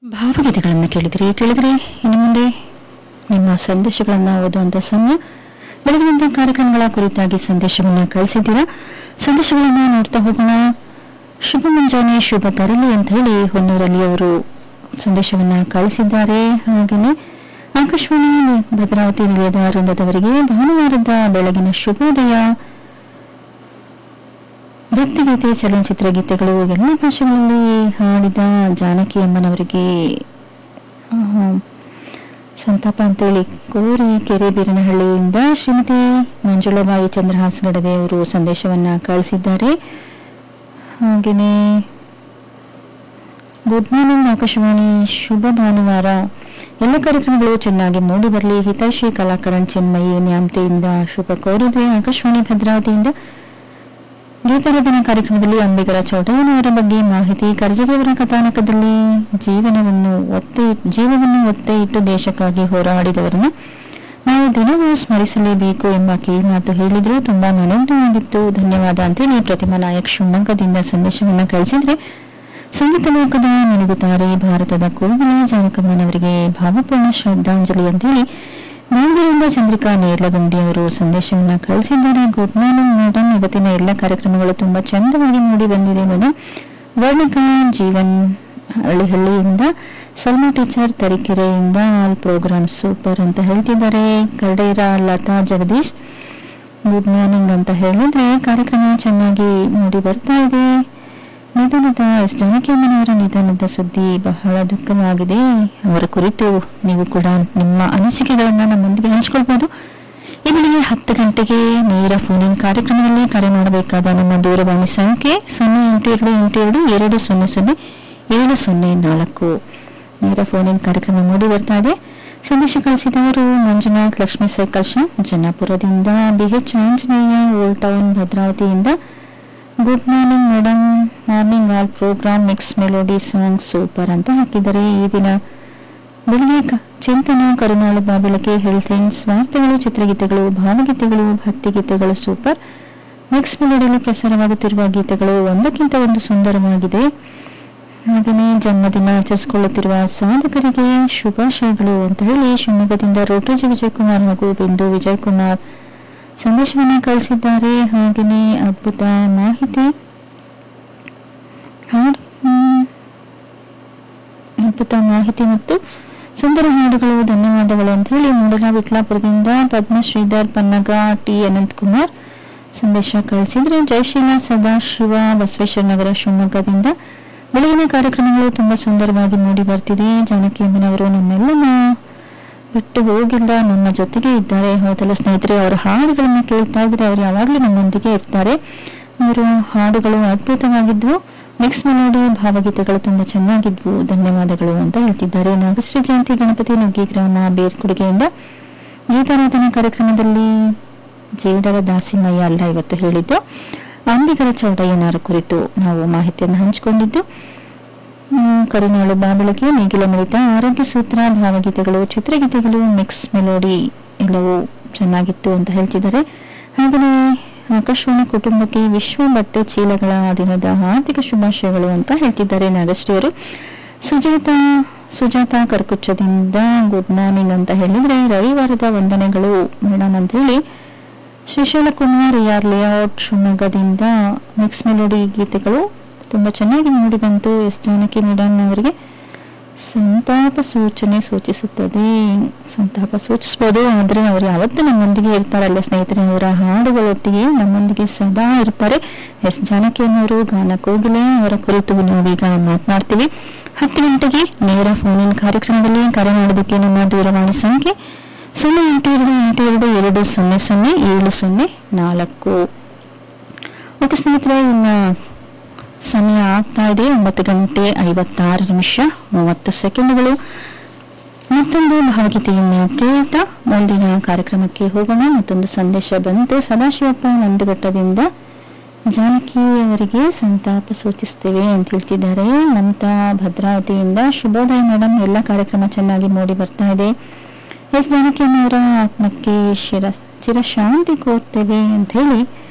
ಭಾವಗೀತೆಗಳನ್ನು ಕೇಳಿದ್ರಿ ಕೇಳಿದ್ರಿ ಇನ್ನು ಮುಂದೆ ನಿಮ್ಮ ಸಂದೇಶಗಳನ್ನು ಓದುವಂತ ಸಮಯ ಬೆಳಗಿನಿಂದ ಕಾರ್ಯಕ್ರಮಗಳ ಕುರಿತಾಗಿ ಸಂದೇಶವನ್ನು ಕಳಿಸಿದ್ದೀರಾ ಸಂದೇಶಗಳನ್ನು ನೋಡ್ತಾ ಹೋಗೋಣ ಶುಭ ಮುಂಜಾನೆ ಶುಭ ತರಲಿ ಅಂತ ಹೇಳಿ ಹೊನ್ನೂರಲ್ಲಿ ಅವರು ಸಂದೇಶವನ್ನ ಕಳಿಸಿದ್ದಾರೆ ಹಾಗೆಯೇ ಆಕಾಶವಾಣಿ ಭದ್ರಾವತಿ ನಿಲಯದ ವೃಂದದವರಿಗೆ ಭಾನುವಾರದ ಬೆಳಗಿನ ಶುಭೋದಯ ಭಕ್ತಿಗೀತೆ ಚಲನಚಿತ್ರ ಗೀತೆಗಳು ಎಲ್ಲ ಭಾಷೆಗಳಲ್ಲಿ ಹಾಡಿದ ಜಾನಕಿ ಅಮ್ಮನವರಿಗೆ ಆಹಾ, ಸಂತಾಪ ಅಂತೇಳಿ ಕೋರಿ ಕೆರೆ ಬೀರನಹಳ್ಳಿಯಿಂದ ಶ್ರೀಮತಿ ಮಂಜುಳಾಬಾಯಿ ಚಂದ್ರಹಾಸ್ ಗಡದೆ ಅವರು ಸಂದೇಶವನ್ನ ಕಳಿಸಿದ್ದಾರೆ ಹಾಗೆಯೇ ಗುಡ್ ಮಾರ್ನಿಂಗ್ ಆಕಾಶವಾಣಿ ಶುಭ ಭಾನುವಾರ ಎಲ್ಲ ಕಾರ್ಯಕ್ರಮಗಳು ಚೆನ್ನಾಗಿ ಮೂಡಿ ಬರಲಿ ಹಿತೈಷಿ ಕಲಾಕರಣ್ ಚಿನ್ಮಯಿ ನ್ಯಾಮತೆಯಿಂದ ಶುಭ ಕೋರಿದ್ರೆ ಆಕಾಶವಾಣಿ ಭದ್ರಾವತಿಯಿಂದ ಗೀತಾರಾಧನಾ ಕಾರ್ಯಕ್ರಮದಲ್ಲಿ ಅಂಬಿಗರ ಚೌಟಯ್ಯನವರ ಬಗ್ಗೆ ಮಾಹಿತಿ ಕರ್ಜಗಿಯವರ ಕಥಾನಕದಲ್ಲಿ ಜೀವನವನ್ನು ಒತ್ತೆ ಜೀವವನ್ನು ಒತ್ತೆ ಇಟ್ಟು ದೇಶಕ್ಕಾಗಿ ಹೋರಾಡಿದವರನ್ನು ನಾವು ದಿನವೂ ಸ್ಮರಿಸಲೇಬೇಕು ಎಂಬ ಕಿವಿಮಾತು ಹೇಳಿದ್ರು ತುಂಬಾ ಮನೋಜ್ಞವಾಗಿತ್ತು ಧನ್ಯವಾದ ಅಂತೇಳಿ ಪ್ರತಿಮಾ ನಾಯಕ್ ಶಿವಮೊಗ್ಗದಿಂದ ಸಂದೇಶವನ್ನು ಕಳಿಸಿದ್ರೆ ಸಂಗೀತ ಲೋಕದ ಮಿನುಗುತ್ತಾರೆ ಭಾರತದ ಕೋಗಿಲೆ ಜಾನಕಮ್ಮನವರಿಗೆ ಭಾವಪೂರ್ಣ ಶ್ರದ್ಧಾಂಜಲಿ ಅಂತೇಳಿ ದಾವಣಗೆರೆಯಿಂದ ಚಂದ್ರಿಕಾ ನೇರ್ಲಗುಂಡಿ ಅವರು ಸಂದೇಶವನ್ನ ಕಳಿಸಿದ್ದಾರೆ ಗುಡ್ ಮಾರ್ನಿಂಗ್ ಮೇಡಮ್ ಇವತ್ತಿನ ಎಲ್ಲ ಕಾರ್ಯಕ್ರಮಗಳು ತುಂಬಾ ಚಂದವಾಗಿ ಮೂಡಿ ಬಂದಿದೆ ಮೇಡಮ್ ವರ್ಣಿಕಾ ಜೀವನ್ ಹಳ್ಳಿಹಳ್ಳಿಯಿಂದ ಸಲ್ಮಾ ಟೀಚರ್ ತರೀಕೆರೆಯಿಂದ ಆಲ್ ಪ್ರೋಗ್ರಾಮ್ ಸೂಪರ್ ಅಂತ ಹೇಳ್ತಿದ್ದಾರೆ ಕರಡೇರ ಲತಾ ಜಗದೀಶ್ ಗುಡ್ ಮಾರ್ನಿಂಗ್ ಅಂತ ಹೇಳಿದ್ರೆ ಕಾರ್ಯಕ್ರಮ ಚೆನ್ನಾಗಿ ಮೂಡಿ ಬರ್ತಾ ಇದೆ ನಿಧನದ ಎಸ್ ಜಾನಕಿಯಮ್ಮನವರ ನಿಧನದ ಸುದ್ದಿ ಬಹಳ ದುಃಖವಾಗಿದೆ ಅವರ ಕುರಿತು ನೀವು ಕೂಡ ನಿಮ್ಮ ಅನಿಸಿಕೆಗಳನ್ನ ನಮ್ಮೊಂದಿಗೆ ಹಂಚಿಕೊಳ್ಬಹುದು ಈ ಬೆಳಿಗ್ಗೆ ಹತ್ತು ಗಂಟೆಗೆ ನೇರ ಫೋನಿನ್ ಕಾರ್ಯಕ್ರಮದಲ್ಲಿ ಕರೆ ಮಾಡಬೇಕಾದ ನಮ್ಮ ದೂರವಾಣಿ ಸಂಖ್ಯೆ ಸೊನ್ನೆ ಎಂಟು ಎರಡು ಎಂಟು ಎರಡು ಎರಡು ಸೊನ್ನೆ ಸೊನ್ನೆ ಏಳು ಸೊನ್ನೆ ನಾಲ್ಕು ನೇರ ಫೋನಿನ್ ಕಾರ್ಯಕ್ರಮ ಮೂಡಿ ಬರ್ತಾ ಇದೆ ಸಂದೇಶ ಕಳಿಸಿದವರು ಮಂಜುನಾಥ್ ಲಕ್ಷ್ಮೀ ಸೈಕಲ್ ಶಾಪ್ ಜನ್ನಾಪುರದಿಂದ ಬಿಎಚ್ ಆಂಜನೇಯ ಓಲ್ಡ್ ಟೌನ್ ಭದ್ರಾವತಿಯಿಂದ good morning madam morning all programme mix melody song super ಅಂತ ಹಾಕಿದ್ದಾರೆ ಈ ದಿನ ಬೆಳಿಗ್ಗೆ ಕ- ಚಿಂತನ ಕರುನಾಳು ಬಾಬೆಳಕೆ ಹೆಲ್ತ್ ಅಂಡ್ ವಾರ್ತೆಗಳು ಚಿತ್ರಗೀತೆಗಳು ಭಾವಗೀತೆಗಳು ಭಕ್ತಿಗೀತೆಗಳು ಸೂಪರ್ ಮಿಕ್ಸ್ ಮೆಲೋಡಿಯಲ್ಲಿ ಪ್ರಸಾರವಾಗುತ್ತಿರುವ ಗೀತೆಗಳು ಒಂದಕ್ಕಿಂತ ಒಂದು ಸುಂದರವಾಗಿದೆ ಹಾಗೆಯೇ ಜನ್ಮದಿನ ಆಚರಿಸಿಕೊಳ್ಳುತ್ತಿರುವ ಸಾಧಕರಿಗೆ ಶುಭಾಶಯಗಳು ಅಂತ ಹೇಳಿ ಶಿವಮೊಗ್ಗದಿಂದ ರೋಟೋಜಿ ವಿಜಯಕುಮಾರ್ ಹಾಗೂ ಬಿಂದು ವಿಜಯಕುಮಾರ್ ಸಂದೇಶವನ್ನು ಕಳಿಸಿದ್ದಾರೆ ಹಾಗೆಯೇ ಅದ್ಭುತ ಮಾಹಿತಿ ಹಾಡು ಹ್ಮ್, ಅದ್ಭುತ ಮಾಹಿತಿ ಮತ್ತು ಸುಂದರ ಹಾಡುಗಳು ಧನ್ಯವಾದಗಳು ಅಂತ ಹೇಳಿ ಮೂಡಲ ವಿಟ್ಲಾಪುರದಿಂದ ಪದ್ಮಶ್ರೀಧರ್ ಪನ್ನಗ ಟಿ ಅನಂತಕುಮಾರ್ ಸಂದೇಶ ಕಳಿಸಿದ್ರೆ ಜಯಶೀಲ ಸದಾಶಿವ ಬಸವೇಶ್ವರ ನಗರ ಶಿವಮೊಗ್ಗದಿಂದ ಬೆಳಗಿನ ಕಾರ್ಯಕ್ರಮಗಳು ತುಂಬಾ ಸುಂದರವಾಗಿ ಮೂಡಿ ಬರ್ತಿದೆ ಜಾನಕಿ ಅಮ್ಮನವರು ನಮ್ಮೆಲ್ಲನ ಬಿಟ್ಟು ಹೋಗಿಲ್ಲ ನಮ್ಮ ಜೊತೆಗೆ ಇದ್ದಾರೆ ಹೌದಲ್ಲ ಸ್ನೇಹಿತರೆ ಅವರ ಹಾಡುಗಳನ್ನು ಕೇಳ್ತಾ ಇದ್ರೆ ಅವರು ಯಾವಾಗಲೂ ನಮ್ಮೊಂದಿಗೆ ಇರ್ತಾರೆ ಅವರು ಹಾಡುಗಳು ಅದ್ಭುತವಾಗಿದ್ವು ಮಿಕ್ಸ್ ಮೆಲೋಡಿ ಭಾವಗೀತೆಗಳು ತುಂಬಾ ಚೆನ್ನಾಗಿದ್ವು ಧನ್ಯವಾದಗಳು ಅಂತ ಹೇಳ್ತಿದ್ದಾರೆ ನಾಗಶ್ರೀ ಜಯಂತಿ ಗಣಪತಿ ನುಗ್ಗಿ ಗ್ರಾಮ ಬೇರ್ಕೊಡುಗೆಯಿಂದ ಗೀತಾರಾಧನಾ ಕಾರ್ಯಕ್ರಮದಲ್ಲಿ ಜೇಡರ ದಾಸಿಮಯ್ಯ ಅಲ್ಲ ಇವತ್ತು ಹೇಳಿದ್ದು ಅಂಬಿಗರ ಚೌಡಯ್ಯನವರ ಕುರಿತು ನಾವು ಮಾಹಿತಿಯನ್ನು ಹಂಚಿಕೊಂಡಿದ್ದು ಹ್ಮ್, ಕರುನಾಳು ಬಾಬೆಳಕೆ ನೇಗಿಲ ಮಿಳಿತ ಆರೋಗ್ಯ ಸೂತ್ರ ಭಾವಗೀತೆಗಳು ಚಿತ್ರಗೀತೆಗಳು ಮಿಕ್ಸ್ ಮೆಲೋಡಿ ಎಲ್ಲವೂ ಚೆನ್ನಾಗಿತ್ತು ಅಂತ ಹೇಳ್ತಿದ್ದಾರೆ ಹಾಗೆಯೇ ಆಕಾಶವಾಣಿ ಕುಟುಂಬಕ್ಕೆ ವಿಶ್ವ ಬಟ್ಟೆ ಚೀಲಗಳ ದಿನದ ಹಾರ್ದಿಕ ಶುಭಾಶಯಗಳು ಅಂತ ಹೇಳ್ತಿದ್ದಾರೆ ನಾಗಶ್ರೀ ಅವರು ಸುಜಾತ ಸುಜಾತ ಕರ್ಕುಚ್ಚದಿಂದ ಗುಡ್ ಮಾರ್ನಿಂಗ್ ಅಂತ ಹೇಳಿದ್ರೆ ರವಿವಾರದ ವಂದನೆಗಳು ಮೇಡಮ್ ಅಂತ ಹೇಳಿ ಶ್ರೀಶೈಲಕುಮಾರ್ ಯಾರ್ ಲೇಔಟ್ ಶಿವಮೊಗ್ಗದಿಂದ ಮಿಕ್ಸ್ ಮೆಲೋಡಿ ಗೀತೆಗಳು ತುಂಬಾ ಚೆನ್ನಾಗಿ ಮೂಡಿ ಬಂತು ಎಸ್ ಜಾನಕಿ ಮೇಡಮ್ ಅವರಿಗೆ ಸಂತಾಪ ಸೂಚನೆ ಸೂಚಿಸುತ್ತದೆ ಸಂತಾಪ ಸೂಚಿಸಬಹುದು ಆದ್ರೆ ಅವರು ಯಾವತ್ತೂ ನಮ್ಮೊಂದಿಗೆ ಇರ್ತಾರಲ್ಲ ಸ್ನೇಹಿತರೆ ಅವರ ಹಾಡುಗಳೊಟ್ಟಿಗೆ ನಮ್ಮೊಂದಿಗೆ ಸದಾ ಇರ್ತಾರೆ ಎಸ್ ಜಾನಕಿಯನ್ನವರು ಗಾನ ಕೋಗಿಲೆ ಅವರ ಕುರಿತು ನಾವೀಗ ಮಾತನಾಡ್ತೀವಿ ಹತ್ತು ಗಂಟೆಗೆ ನೇರ ಫೋನಿನ್ ಕಾರ್ಯಕ್ರಮದಲ್ಲಿ ಕರೆ ಮಾಡೋದಕ್ಕೆ ನಮ್ಮ ದೂರವಾಣಿ ಸಂಖ್ಯೆ ಸೊನ್ನೆ ಎಂಟು ಎರಡು ಎಂಟು ಎರಡು ಎರಡು ಸೊನ್ನೆ ಸೊನ್ನೆ ಏಳು ಸೊನ್ನೆ ನಾಲ್ಕು ಓಕೆ ಸ್ನೇಹಿತರೆ ಇನ್ನು ಸಮಯ ಆಗ್ತಾ ಇದೆ ಒಂಬತ್ತು ಗಂಟೆ ಐವತ್ತಾರು ನಿಮಿಷ ಮೂವತ್ತು ಸೆಕೆಂಡ್ಗಳು ಮತ್ತೊಂದು ಭಾವಗೀತೆಯನ್ನು ಕೇಳ್ತಾ ಮುಂದಿನ ಕಾರ್ಯಕ್ರಮಕ್ಕೆ ಹೋಗೋಣ ಮತ್ತೊಂದು ಸಂದೇಶ ಬಂತು ಸದಾಶಿವಪ್ಪ ಮಂಡುಘಟ್ಟದಿಂದ ಜಾನಕಿ ಅವರಿಗೆ ಸಂತಾಪ ಸೂಚಿಸ್ತೇವೆ ಅಂತ ಹೇಳ್ತಿದ್ದಾರೆ ಮಮತಾ ಭದ್ರಾವತಿಯಿಂದ ಶುಭೋದಯ ಮೇಡಮ್ ಎಲ್ಲ ಕಾರ್ಯಕ್ರಮ ಚೆನ್ನಾಗಿ ಮೂಡಿ ಬರ್ತಾ ಇದೆ ಎಸ್ ಜಾನಕಿ ಅವರ ಆತ್ಮಕ್ಕೆ ಶಿರ ಚಿರಶಾಂತಿ ಕೋರ್ತೇವೆ ಅಂತ ಹೇಳಿ